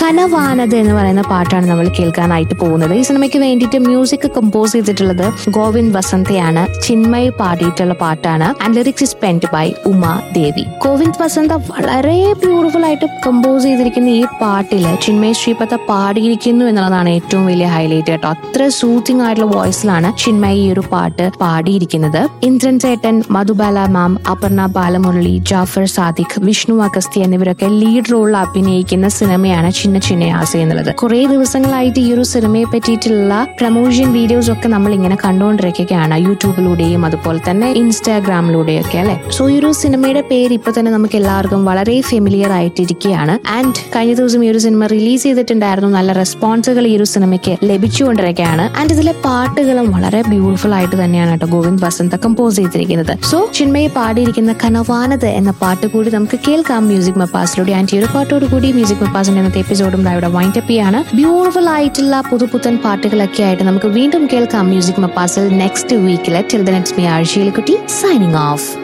കനവാനത് എന്ന് പറയുന്ന പാട്ടാണ് നമ്മൾ കേൾക്കാനായിട്ട് പോകുന്നത് ഈ സിനിമയ്ക്ക് വേണ്ടിയിട്ട് മ്യൂസിക് കമ്പോസ് ചെയ്തിട്ടുള്ളത് ഗോവിന്ദ് വസന്തയാണ് ചിന്മയ് പാടിയിട്ടുള്ള പാട്ടാണ് and lyrics is penned by Uma Devi Govind Vasantha വളരെ ബ്യൂട്ടിഫുൾ ആയിട്ട് കമ്പോസ് ചെയ്തിരിക്കുന്ന ഈ പാട്ടില് ചിന്മയ് ശ്രീപത്ത പാടിയിരിക്കുന്നു എന്നുള്ളതാണ് ഏറ്റവും വലിയ ഹൈലൈറ്റ് കേട്ടോ അത്ര സൂത്തിങ് ആയിട്ടുള്ള വോയിസിലാണ് ചിന്മയ് ഈ ഒരു പാട്ട് പാടിയിരിക്കുന്നത് ഇന്ദ്രൻ ചേട്ടൻ മധുബാല മാം അപർണ ബാലമുരളി ജാഫർ സാദിഖ് വിഷ്ണു അഗസ്തി എന്നിവരൊക്കെ ലീഡ് റോളിൽ അഭിനയിക്കുന്ന സിനിമയാണ് ചിന്ന ചിന്നയാസ എന്നുള്ളത് കുറെ ദിവസങ്ങളായിട്ട് ഈ ഒരു സിനിമയെ പറ്റിയിട്ടുള്ള പ്രൊമോഷൻ വീഡിയോസ് ഒക്കെ നമ്മൾ ഇങ്ങനെ കണ്ടുകൊണ്ടിരിക്കുകയാണ് യൂട്യൂബിലൂടെയും അതുപോലെ തന്നെ ഇൻസ്റ്റാഗ്രാമിലൂടെയും ഒക്കെ അല്ലെ സോ ഈ ഒരു സിനിമയുടെ പേര് ഇപ്പൊ തന്നെ നമുക്ക് എല്ലാവർക്കും വളരെ ഫെമിലിയർ ആയിട്ടിരിക്കുകയാണ് ആൻഡ് കഴിഞ്ഞ ദിവസം ഈ ഒരു സിനിമ റിലീസ് ചെയ്തിട്ടുണ്ടായിരുന്നു നല്ല റെസ്പോൺസുകൾ ഈ ഒരു സിനിമയ്ക്ക് ലഭിച്ചുകൊണ്ടിരിക്കുകയാണ് ആൻഡ് ഇതിലെ പാട്ടുകളും വളരെ ബ്യൂട്ടിഫുൾ ആയിട്ട് തന്നെയാണ് കേട്ടോ ഗോവിന്ദ് വസന്ത കമ്പോസ് ചെയ്തിരിക്കുന്നത് സോ ചിന്മയെ പാടിയിരിക്കുന്ന കനവാനത് എന്ന പാട്ട് കൂടി നമുക്ക് കേൾക്കാം മ്യൂസിക് മപ്പാസിലൂടെ ആൻഡ് ഈ ഒരു പാട്ടോട് കൂടി മ്യൂസിക് മപ്പാസിന്റെ ഇന്നത്തെ എപ്പിസോഡും ഇവിടെ വൈൻഡ് അപ്പ് ചെയ്യാണ് ബ്യൂട്ടിഫുൾ ആയിട്ടുള്ള പുതുപുത്തൻ പാട്ടുകളൊക്കെ ആയിട്ട് നമുക്ക് വീണ്ടും കേൾക്കാം മ്യൂസിക് മപ്പാസിൽ നെക്സ്റ്റ് വീക്കിലെ ടിൽ ദ നെക്സ്റ്റ് മീ ആഴ്ചയിൽ കുട്ടി സൈനിങ് ഓഫ്